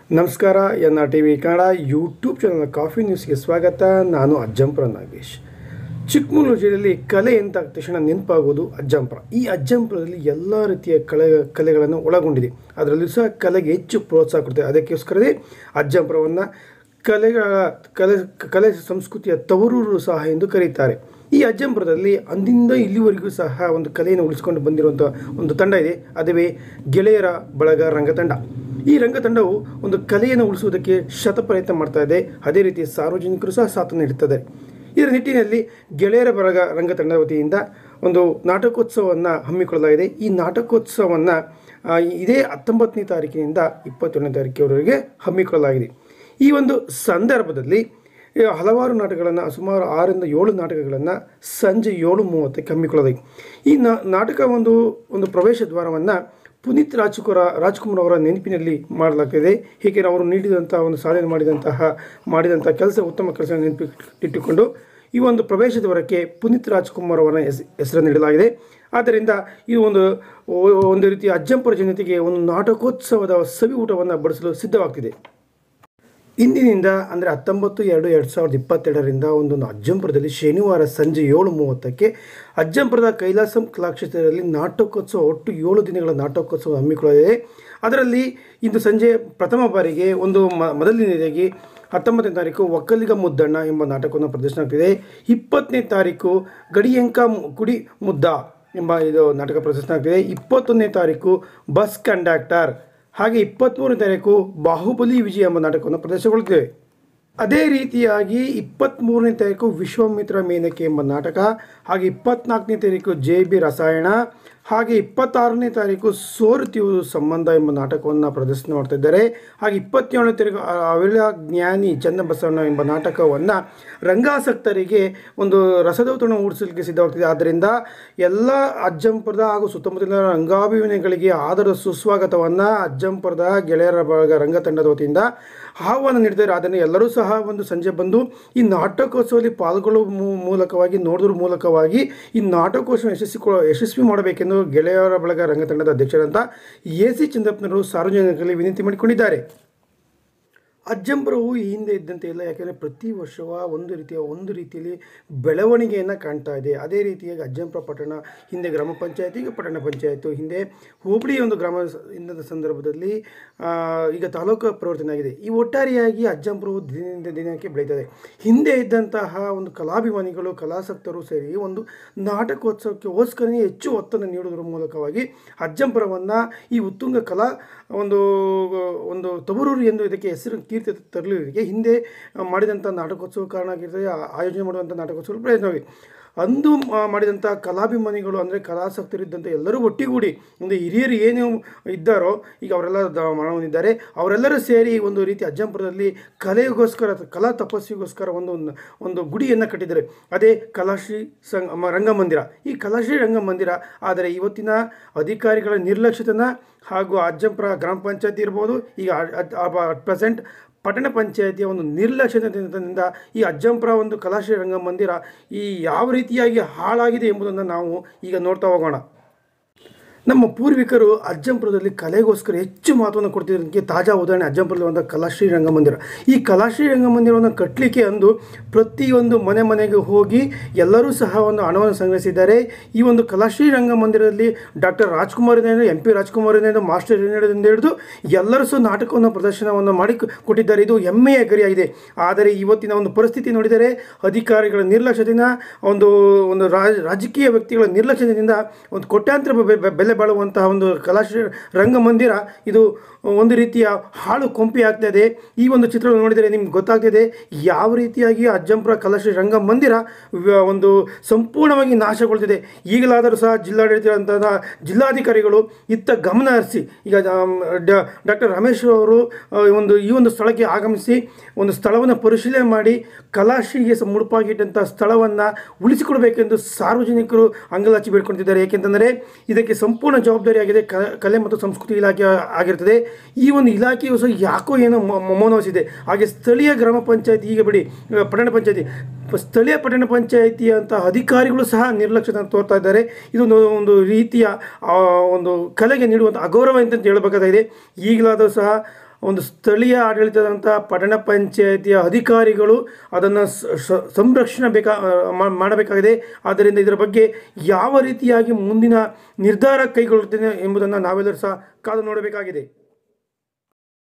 ನಮಸ್ಕಾರ N R T V Kannada YouTube channel coffee ನ್ಯೂಸ್ಗೆ ಸ್ವಾಗತ ನಾನು ಅಜ್ಜಂಪುರ ನಾಗೇಶ್ ಚಿಕ್ಕಮಗಳೂರು ಜಿಲ್ಲೆಯಲ್ಲಿ ಕಲೆ ಅಂತ ಆದ ತಕ್ಷಣ ನೆನಪಾಗೋದು ಅಜ್ಜಂಪುರ ಈ ಅಜ್ಜಂಪುರದಲ್ಲಿ ಎಲ್ಲ ರೀತಿಯ ಕಲೆ ಕಲೆಗಳನ್ನು ಒಳಗೊಂಡಿದೆ ಅದರಲ್ಲೂ ಸಹ ಕಲೆಗೆ ಹೆಚ್ಚು ಪ್ರೋತ್ಸಾಹ ಕೊಡ್ತದೆ ಅದಕ್ಕೋಸ್ಕರವೇ ಅಜ್ಜಂಪುರವನ್ನು ಕಲೆಗಳ ಕಲೆ ಕಲೆ ಸಂಸ್ಕೃತಿಯ ತವರೂರು ಸಹ ಎಂದು ಕರೆಯುತ್ತಾರೆ ಈ ಅಜ್ಜಂಪುರದಲ್ಲಿ ಅಂದಿಂದ ಇಲ್ಲಿವರೆಗೂ ಸಹ ಒಂದು ಕಲೆಯನ್ನು ಉಳಿಸಿಕೊಂಡು ಬಂದಿರುವಂಥ ಒಂದು ತಂಡ ಇದೆ ಅದುವೇ ಗೆಳೆಯರ ಬಳಗ ರಂಗತಂಡ ಈ ರಂಗತಂಡವು ಒಂದು ಕಲೆಯನ್ನು ಉಳಿಸುವುದಕ್ಕೆ ಶತಪ್ರಯತ್ನ ಮಾಡ್ತಾ ಇದೆ ಅದೇ ರೀತಿ ಸಾರ್ವಜನಿಕರು ಸಹ ಸಾಥ್ ನೀಡುತ್ತದೆ ಇದರ ನಿಟ್ಟಿನಲ್ಲಿ ಗೆಳೆಯರ ಬಳಗ ರಂಗತಂಡ ವತಿಯಿಂದ ಒಂದು ನಾಟಕೋತ್ಸವವನ್ನು ಹಮ್ಮಿಕೊಳ್ಳಲಾಗಿದೆ ಈ ನಾಟಕೋತ್ಸವವನ್ನು ಆ, ಇದೇ ಹತ್ತೊಂಬತ್ತನೇ ತಾರೀಕಿನಿಂದ ಇಪ್ಪತ್ತೊಂದನೇ ತಾರೀಕಿನವರೆಗೆ ಹಮ್ಮಿಕೊಳ್ಳಲಾಗಿದೆ ಈ ಒಂದು ಸಂದರ್ಭದಲ್ಲಿ ಈ ಹಲವಾರು ನಾಟಕಗಳನ್ನು ಸುಮಾರು ಆರರಿಂದ ಏಳು ನಾಟಕಗಳನ್ನು ಸಂಜೆ ಏಳು ಮೂವತ್ತಕ್ಕೆ ಹಮ್ಮಿಕೊಳ್ಳಲಾಗಿದೆ ಈ ನಾ- ನಾಟಕ ಒಂದು ಒಂದು ಪ್ರವೇಶ ದ್ವಾರವನ್ನು ಪುನೀತ್ ರಾಜ್ಕುಮಾರ ರಾಜ್ಕುಮಾರ್ ಅವರ ನೆನಪಿನಲ್ಲಿ ಮಾಡಲಾಗ್ತಿದೆ ಹೀಗೆ ಅವರು ನೀಡಿದಂಥ ಒಂದು ಸಾಧನೆ ಮಾಡಿದಂತಹ ಮಾಡಿದಂಥ ಕೆಲಸ ಉತ್ತಮ ಕೆಲಸ ನೆನಪಿಟ್ಟುಕೊಂಡು ಈ ಒಂದು ಪ್ರವೇಶ ದ್ವಾರಕ್ಕೆ ಪುನೀತ್ ರಾಜ್ಕುಮಾರ್ ಅವರ ಹೆಸ ಹೆಸರನ್ನು ನೀಡಲಾಗಿದೆ ಆದ್ದರಿಂದ ಈ ಒಂದು ಒಂದು ರೀತಿಯ ಅಜ್ಜಂಪುರ ಜನತೆಗೆ ಒಂದು ನಾಟಕೋತ್ಸವದ ಸವಿ ಊಟವನ್ನು ಬಡಿಸಲು ಸಿದ್ಧವಾಗ್ತಿದೆ ಇಂದಿನಿಂದ ಅಂದರೆ ಹತ್ತೊಂಬತ್ತು ಎರಡು ಎರಡು ಸಾವಿರದ ಇಪ್ಪತ್ತೆರಡರಿಂದ ಒಂದು ಅಜ್ಜಂಪುರದಲ್ಲಿ ಶನಿವಾರ ಸಂಜೆ ಏಳು ಮೂವತ್ತಕ್ಕೆ ಅಜ್ಜಂಪುರದ ಕೈಲಾಸಂ ಕಲಾಕ್ಷೇತ್ರದಲ್ಲಿ ನಾಟಕೋತ್ಸವ ಒಟ್ಟು ಏಳು ದಿನಗಳ ನಾಟಕೋತ್ಸವ ಹಮ್ಮಿಕೊಳ್ಳಲಿದೆ ಅದರಲ್ಲಿ ಇಂದು ಸಂಜೆ ಪ್ರಥಮ ಬಾರಿಗೆ ಒಂದು ಮ ಮೊದಲನೇದಾಗಿ ಹತ್ತೊಂಬತ್ತನೇ ತಾರೀಕು ಒಕ್ಕಲಿಗ ಮುದ್ದಣ್ಣ ಎಂಬ ನಾಟಕವನ್ನು ಪ್ರದರ್ಶನ ಆಗ್ತಿದೆ ಇಪ್ಪತ್ತನೇ ತಾರೀಕು ಗಡಿಯಂಕ ಮು- ಕುಡಿ ಮುದ್ದ ಎಂಬ ಇದು ನಾಟಕ ಪ್ರದರ್ಶನ ಆಗ್ತಿದೆ ಇಪ್ಪತ್ತೊಂದನೇ ತಾರೀಕು ಬಸ್ ಕಂಡಕ್ಟರ್ ಹಾಗೆ ಇಪ್ಪತ್ತ್ಮೂರನೇ ತಾರೀಕು ಬಾಹುಬಲಿ ವಿಜಯ ಎಂಬ ನಾಟಕವನ್ನು ಪ್ರದರ್ಶನಗೊಳ್ಳುತ್ತಿದೆ ಅದೇ ರೀತಿಯಾಗಿ ಇಪ್ಪತ್ತ್ಮೂರನೇ ತಾರೀಕು ವಿಶ್ವಾಮಿತ್ರ ಮೇನಕೆ ಎಂಬ ನಾಟಕ ಹಾಗೆ ಇಪ್ಪತ್ನಾಲ್ಕನೇ ತಾರೀಕು ಜೆ ಬಿ ರಸಾಯನ ಹಾಗೆ ಇಪ್ಪತ್ತಾರನೇ ತಾರೀಕು ಸೋರುತ್ತಿಯುವುದು ಸಂಬಂಧ ಎಂಬ ನಾಟಕವನ್ನು ಪ್ರದರ್ಶನ ಮಾಡ್ತಾ ಇದ್ದಾರೆ ಹಾಗೆ ಇಪ್ಪತ್ತೇಳನೇ ತಾರೀಕು ಅ- ಅವಿಳ ಜ್ಞಾನಿ ಚನ್ನಬಸವಣ್ಣ ಎಂಬ ನಾಟಕವನ್ನು ರಂಗಾಸಕ್ತರಿಗೆ ಒಂದು ರಸದೌತಣ ಮೂಡಿಸಲಿಕ್ಕೆ ಸಿದ್ಧವಾಗ್ತಿದೆ ಆದ್ದರಿಂದ ಎಲ್ಲ ಅಜ್ಜಂಪುರದ ಹಾಗೂ ಸುತ್ತಮುತ್ತಲಿನ ರಂಗಾಭಿನಯಗಳಿಗೆ ಆದರ ಸುಸ್ವಾಗತವನ್ನು ಅಜ್ಜಂಪುರದ ಗೆಳೆಯರ ಬಳಗ ರಂಗತಂಡದ ವತಿಯಿಂದ ಆಹ್ವಾನ ನೀಡಿದ್ದಾರೆ ಅದನ್ನು ಎಲ್ಲರೂ ಸಹ ಒಂದು ಸಂಜೆ ಬಂದು ಈ ನಾಟಕೋತ್ಸವದಲ್ಲಿ ಪಾಲ್ಗೊಳ್ಳುವ ಮೂ- ಮೂಲಕವಾಗಿ ನೋಡೋದ್ರ ಮೂಲಕವಾಗಿ ಈ ನಾಟಕೋತ್ಸವ ಯಶಸ್ವಿ ಯಶಸ್ವಿ ಮಾಡಬೇಕೆಂದು ಗೆಳೆಯರ ಬಳಗ ರಂಗತಂಡದ ಅಧ್ಯಕ್ಷರಂತ ಎ ಸಿ ಚಂದ್ರಪ್ಪನವರು ಸಾರ್ವಜನಿಕರಲ್ಲಿ ವಿನಂತಿ ಮಾಡಿಕೊಂಡಿದ್ದಾರೆ ಅಜ್ಜಂಪುರವು ಈ ಹಿಂದೆ ಇದ್ದಂತೆ ಇಲ್ಲ ಯಾಕೆಂದರೆ ಪ್ರತಿ ವರ್ಷವ ಒಂದು ರೀತಿಯ ಒಂದು ರೀತಿಯಲ್ಲಿ ಬೆಳವಣಿಗೆಯನ್ನು ಕಾಣ್ತಾ ಇದೆ ಅದೇ ರೀತಿಯಾಗಿ ಅಜ್ಜಂಪುರ ಪಟ್ಟಣ ಹಿಂದೆ ಗ್ರಾಮ ಪಂಚಾಯತಿ ಈಗ ಪಟ್ಟಣ ಪಂಚಾಯತು ಹಿಂದೆ ಹೋಬಳಿ ಒಂದು ಗ್ರಾಮ ಸ- ಇಂದ ಸಂದರ್ಭದಲ್ಲಿ ಆ, ಈಗ ತಾಲೂಕು ಪರಿವರ್ತನೆ ಆಗಿದೆ ಈ ಒಟ್ಟಾರೆಯಾಗಿ ಅಜ್ಜಂಪುರವು ದಿನದಿಂದ ದಿನಕ್ಕೆ ಬೆಳೀತದೆ ಹಿಂದೆ ಇದ್ದಂತಹ ಒಂದು ಕಲಾಭಿಮಾನಿಗಳು ಕಲಾಸಕ್ತರು ಸೇರಿ ಒಂದು ನಾಟಕೋತ್ಸವಕ್ಕೋಸ್ಕರನೇ ಹೆಚ್ಚು ಒತ್ತನ್ನು ನೀಡುವುದರ ಮೂಲಕವಾಗಿ ಅಜ್ಜಂಪುರವನ್ನು ಈ ಉತ್ತುಂಗ ಕಲಾ ಒಂದು ಒಂದು ತವರೂರು ಎಂದು ಇದಕ್ಕೆ ಹೆಸರು ಕೀರ್ತಿ ತರಲಿಕ್ಕೆ ಹಿಂದೆ ಮಾಡಿದಂಥ ನಾಟಕೋತ್ಸವ ಕಾರಣ ಆಗಿರ್ತದೆ ಆ- ಆಯೋಜನೆ ಮಾಡುವಂಥ ನಾಟಕೋತ್ಸವ ಪ್ರಯತ್ನವಾಗಿದೆ ಅಂದು ಮಾ- ಮಾಡಿದಂಥ ಕಲಾಭಿಮಾನಿಗಳು ಅಂದರೆ ಕಲಾಸಕ್ತರಿದ್ದಂಥ ಎಲ್ಲರೂ ಒಟ್ಟಿಗೂಡಿ ಒಂದು ಹಿರಿಯರು ಏನು ಇದ್ದಾರೋ ಈಗ ಅವರೆಲ್ಲ ದ ಮರಣ ಹೊಂದಿದ್ದಾರೆ ಅವರೆಲ್ಲರೂ ಸೇರಿ ಒಂದು ರೀತಿ ಅಜ್ಜಂಪುರದಲ್ಲಿ ಕಲೆಗೋಸ್ಕರ ಕಲಾ ತಪಸ್ಸಿಗೋಸ್ಕರ ಒಂದು ಒಂದು ಗುಡಿಯನ್ನು ಕಟ್ಟಿದ್ದಾರೆ ಅದೇ ಕಲಾಶ್ರೀ ಸಂಗ ಮ- ರಂಗಮಂದಿರ ಈ ಕಲಾಶ್ರೀ ರಂಗಮಂದಿರ ಆದರೆ ಇವತ್ತಿನ ಅಧಿಕಾರಿಗಳ ನಿರ್ಲಕ್ಷ್ಯತನ ಹಾಗೂ ಅಜ್ಜಂಪುರ ಗ್ರಾಮ ಪಂಚಾಯತಿ ಇರ್ಬೋದು ಈಗ ಅಟ್ ಪ್ರೆಸೆಂಟ್ ಪಟ್ಟಣ ಪಂಚಾಯತಿಯ ಒಂದು ನಿರ್ಲಕ್ಷ್ಯದಿಂದ ಈ ಅಜ್ಜಂಪುರ ಒಂದು ಕಲಾಶ್ರೀ ರಂಗಮಂದಿರ ಈ ಯಾವ ರೀತಿಯಾಗಿ ಹಾಳಾಗಿದೆ ಎಂಬುದನ್ನು ನಾವು ಈಗ ನೋಡ್ತಾ ಹೋಗೋಣ ನಮ್ಮ ಪೂರ್ವಿಕರು ಅಜ್ಜಂಪುರದಲ್ಲಿ ಕಲೆಗೋಸ್ಕರ ಹೆಚ್ಚು ಮಹತ್ವವನ್ನು ಕೊಡ್ತಿದ್ದಕ್ಕೆ ತಾಜಾ ಉದಾಹರಣೆ ಅಜ್ಜಂಪುರದಲ್ಲಿ ಒಂದು ಕಲಾಶ್ರೀ ರಂಗಮಂದಿರ ಈ ಕಲಾಶ್ರೀ ರಂಗಮಂದಿರವನ್ನು ಕಟ್ಟಲಿಕ್ಕೆ ಅಂದು ಪ್ರತಿಯೊಂದು ಮನೆ ಮನೆಗೆ ಹೋಗಿ ಎಲ್ಲರೂ ಸಹ ಒಂದು ಹಣವನ್ನು ಸಂಗ್ರಹಿಸಿದ್ದಾರೆ ಈ ಒಂದು ಕಲಾಶ್ರೀ ರಂಗಮಂದಿರದಲ್ಲಿ doctor Rajkumar M P Rajkumar master ಇಂದ ಹಿಡಿದು ಎಲ್ಲರೂ ಸಹ ನಾಟಕವನ್ನು ಪ್ರದರ್ಶನವನ್ನು ಮಾಡಿ ಕೊಟ್ಟಿದ್ದಾರೆ ಇದು ಹೆಮ್ಮೆಯ ಗರಿಯಾಗಿದೆ ಆದರೆ ಇವತ್ತಿನ ಒಂದು ಪರಿಸ್ಥಿತಿ ನೋಡಿದರೆ ಅಧಿಕಾರಿಗಳ ನಿರ್ಲಕ್ಷ್ಯದಿಂದ ಒಂದು ಒಂದು ರಾಜ ರಾಜಕೀಯ ವ್ಯಕ್ತಿಗಳ ನಿರ್ಲಕ್ಷ್ಯದಿಂದ ಒಂದು ಕೋಟ್ಯಾಂತರ ಬೆ- ಬೆ- ಬೆಲೆ ಬಾಳುವಂತಹ ಒಂದು ಕಲಾಶ್ರೀ ರಂಗಮಂದಿರ ಇದು ಒಂದು ರೀತಿಯ ಹಾಳು ಕೊಂಪಿ ಆಗ್ತಾಯಿದೆ ಈ ಒಂದು ಚಿತ್ರವನ್ನು ನೋಡಿದರೆ ನಿಮ್ಗೆ ಗೊತ್ತಾಗ್ತಿದೆ ಯಾವ ರೀತಿಯಾಗಿ ಅಜ್ಜಂಪುರ ಕಲಾಶ್ರೀ ರಂಗಮಂದಿರ ವ- ಒಂದು ಸಂಪೂರ್ಣವಾಗಿ ನಾಶಗೊಳ್ತಿದೆ ಈಗಲಾದರೂ ಸಹ ಜಿಲ್ಲಾಡಳಿತ ಜಿಲ್ಲಾಧಿಕಾರಿಗಳು ಇತ್ತ ಗಮನ ಹರಿಸಿ ಈಗ ಡಾಕ್ಟರ್ ರಮೇಶ್ ಅವರು ಆ, ಒಂದು ಈ ಒಂದು ಸ್ಥಳಕ್ಕೆ ಆಗಮಿಸಿ ಒಂದು ಸ್ಥಳವನ್ನು ಪರಿಶೀಲನೆ ಮಾಡಿ ಕಲಾಶ್ರೀಗೆ ಸ ಮುಡುಪಾಗಿಟ್ಟಂಥ ಸ್ಥಳವನ್ನು ಉಳಿಸಿಕೊಡಬೇಕೆಂದು ಸಾರ್ವಜನಿಕರು ಅಂಗಲಾಚಿ ಬೇಡ್ಕೊಳ್ತಿದ್ದಾರೆ ಏಕೆಂತಂದರೆ ಇದಕ್ಕೆ ಸಂಪೂರ್ಣ ಜವಾಬ್ದಾರಿಯಾಗಿದೆ ಕ ಕಲೆ ಮತ್ತು ಸಂಸ್ಕೃತಿ ಇಲಾಖೆ ಆಗಿರ್ತದೆ ಈ ಒಂದು ಇಲಾಖೆಯು ಸಹ ಯಾಕೋ ಏನೋ ಮ- ಮ- ಮೌನವಹಿಸಿದೆ ಹಾಗೆ ಸ್ಥಳೀಯ ಗ್ರಾಮ ಪಂಚಾಯತಿ ಈಗ ಬಿಡಿ ಆ, ಪಟ್ಟಣ ಪಂಚಾಯತಿ ಪ- ಸ್ಥಳೀಯ ಪಟ್ಟಣ ಪಂಚಾಯತಿಯಂಥ ಅಧಿಕಾರಿಗಳು ಸಹ ನಿರ್ಲಕ್ಷ್ಯತೆ ತೋರ್ತಾ ಇದ್ದಾರೆ ಇದೊಂದು ಒಂದು ರೀತಿಯ ಆ, ಒಂದು ಕಲೆಗೆ ನೀಡುವಂಥ ಅಗೌರವ ಅಂತ ಹೇಳಬೇಕಾಗಿದೆ ಈಗಲಾದರೂ ಸಹ ಒಂದು ಸ್ಥಳೀಯ ಆಡಳಿತದಂಥ ಪಟ್ಟಣ ಪಂಚಾಯಿತಿಯ ಅಧಿಕಾರಿಗಳು ಅದನ್ನು ಸಂರಕ್ಷಣೆ ಬೇಕಾ ಮಾ- ಮಾಡಬೇಕಾಗಿದೆ ಆದ್ದರಿಂದ ಇದರ ಬಗ್ಗೆ ಯಾವ ರೀತಿಯಾಗಿ ಮುಂದಿನ ನಿರ್ಧಾರ ಕೈಗೊಳ್ಳುತ್ತೇನೆ ಎಂಬುದನ್ನು ನಾವೆಲ್ಲರೂ ಸಹ ಕಾದು ನೋಡಬೇಕಾಗಿದೆ